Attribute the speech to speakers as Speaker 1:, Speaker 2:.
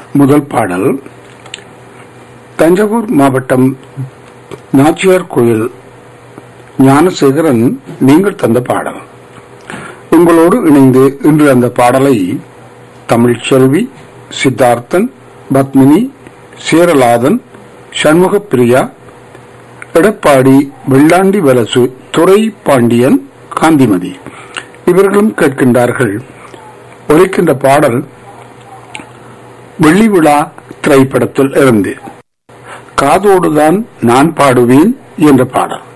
Speaker 1: முதல் பாடல் தஞ்சாவூர் மாவட்டம் நாச்சியார் கோயில் ஞானசேகரன் நீங்கள் தந்த பாடல் உங்களோடு இணைந்து இன்று அந்த பாடலை தமிழ்ச்செல்வி சித்தார்த்தன் பத்மினி சேரலாதன் சண்முக பிரியா எடப்பாடி வெள்ளாண்டி வலசு துறை பாண்டியன் காந்திமதி இவர்களும் கேட்கின்றார்கள் ஒலிக்கின்ற பாடல் வெள்ளி விழா திரைப்படத்தில் இருந்து காதோடுதான் நான் பாடுவேன் என்ற பாடல்